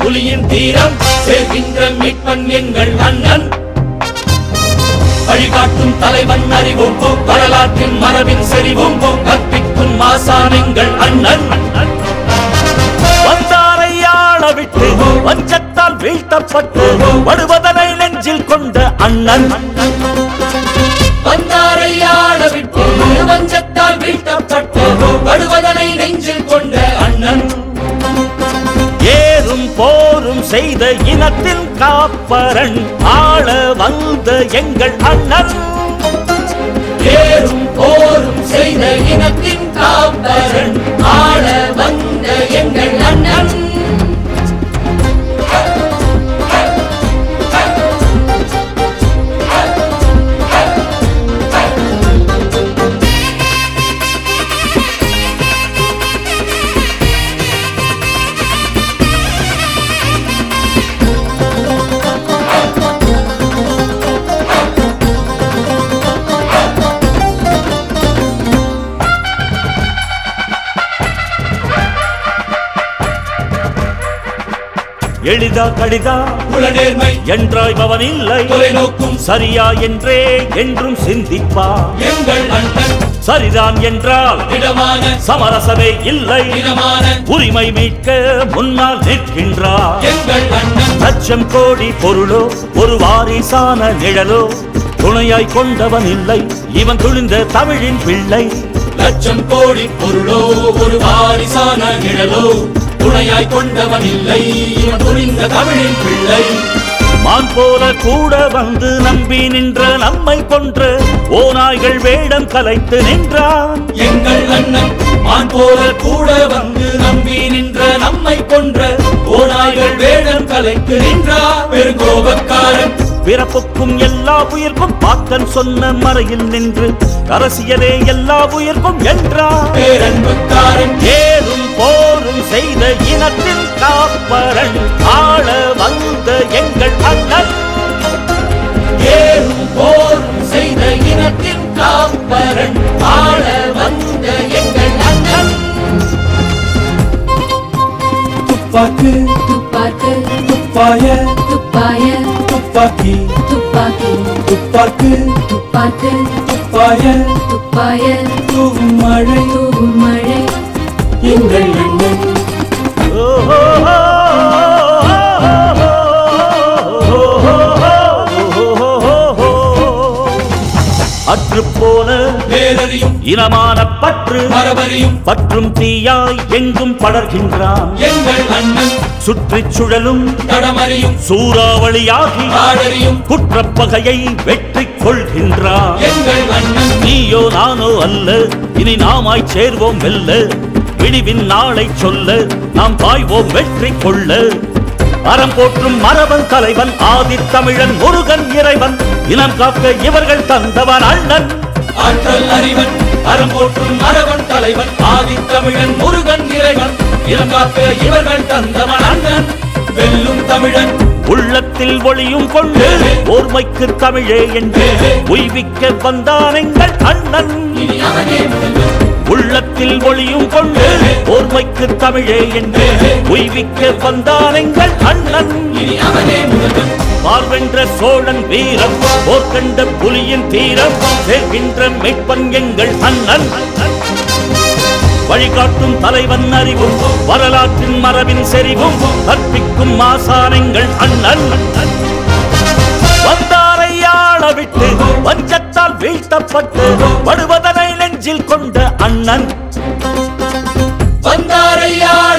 புலியின் தீரம் சேர்கின்ற மீட்பன் எங்கள் அண்ணன் வழிகாட்டும் தலைவன் அறிவும் வரலாற்றின் மரபின் செறிவும் கற்பிக்கும் மாசான் எங்கள் அண்ணன் வந்தாரை ஆள விட்டு வஞ்சத்தால் வீழ்த்தப்பட்டு வடுவதனை நெஞ்சில் கொண்ட அண்ணன் வந்தாரை ஆள விட்டு வஞ்சத்தால் வீழ்த்தப்பட்டு படுவதனை நெஞ்சில் கொண்ட அண்ணன் ஏறும் போரும் செய்த இனத்தின் காப்பரன் ஆள வந்த எங்கள் அண்ணன் ஏறும் போரும் செய்த இனத்தின் காப்பரன் ஆள வந்த எங்கள் அண்ணன் எளிதா கடிதா உளநேர்மை என்றாய் பவன் இல்லை தொலைநோக்கும் சரியா என்றே என்றும் சிந்திப்பா எங்கள் அண்ணன் சரிதான் என்றால் திடமான சமரசமே இல்லை திடமான உரிமை மீட்க முன்னால் நிற்கின்றார் எங்கள் அண்ணன் லட்சம் கோடி பொருளோ ஒரு வாரிசான நிழலோ துணையாய் கொண்டவன் இல்லை இவன் துணிந்த தமிழின் பிள்ளை லட்சம் கோடி பொருளோ ஒரு வாரிசான நிழலோ துணையாய் கொண்டவன் இல்லை இவன் துணிந்த தமிழின் பிள்ளை மான் போல கூட வந்து நம்பி நின்ற நம்மை கொன்ற ஓநாய்கள் வேடம் கலைத்து நின்றான் எங்கள் அண்ணன் மான் போல கூட வந்து நம்பி நின்ற நம்மை கொன்ற ஓநாய்கள் வேடம் கலைத்து நின்றார் பெருங்கோபக்காரன் பிறப்புக்கும் எல்லா உயிர்க்கும் பாக்கன் சொன்ன மறையில் நின்று அரசியலே எல்லா உயிர்க்கும் என்றார் பேரன்புக்காரன் ஏறும் போரும் செய்த இனத்தின் காப்பரன் ஆள வந்த எங்கள் அண்ணன் ஏறும் போரும் செய்த இனத்தின் காப்பரன் ஆள வந்த எங்கள் அண்ணன் துப்பாக்கு துப்பாக்கு துப்பாய துப்பாய துப்பாக்கி துப்பாக்கி துப்பாக்கு துப்பாக்கு துப்பாய துப்பாய தூவும் மழை தூவும் மழை எங்கள் அண்ணன் அற்று போன பேரறியும் இனமான பற்று மரபறியும் பற்றும் தீயாய் எங்கும் படர்கின்றான் எங்கள் அண்ணன் சுற்றிச் சுழலும் தடமறியும் சூறாவளியாகி காடறியும் குற்றப்பகையை வெற்றி கொள்கின்றான் எங்கள் அண்ணன் நீயோ நானோ அல்ல இனி நாமாய் சேர்வோம் வெல்ல விடிவின் நாளை சொல்ல நாம் பாய்வோம் வெற்றி கொள்ள அறம் போற்றும் மரபன் தலைவன் ஆதித்தமிழன் முருகன் இறைவன் இனம் காக்க இவர்கள் தந்தவன் அண்ணன் ஆற்றல் அறிவன் அறம் போற்றும் மரபன் தலைவன் ஆதித்தமிழன் முருகன் இறைவன் இளங்காக்க இவர்கள் தந்தவன் அண்ணன் வெல்லும் தமிழன் உள்ளத்தில் ஒளியும் கொண்டு ஓர்மைக்கு தமிழே என்று உய்விக்க வந்தான் எங்கள் அண்ணன் இனி அவனே முதல்வன் உள்ளத்தில் ஒளியும் கொண்டு ஓர்மைக்கு தமிழே என்று உய்விக்க வந்தான் எங்கள் அண்ணன் இனி அவனே முதல்வன் வாழ்வென்ற சோழன் வீரம் போர்க்கண்ட புலியின் தீரம் சேர்கின்ற மெய்ப்பன் எங்கள் அண்ணன் வழிகாட்டும் தலைவன் அறிவும் வரலாற்றின் மரபின் செறிவும் கற்பிக்கும் மாசானங்கள் அண்ணன் வந்தாரை ஆள விட்டு வஞ்சத்தால் வீழ்த்தப்பட்டு படுவதனை நெஞ்சில் கொண்ட அண்ணன் வந்தாரையா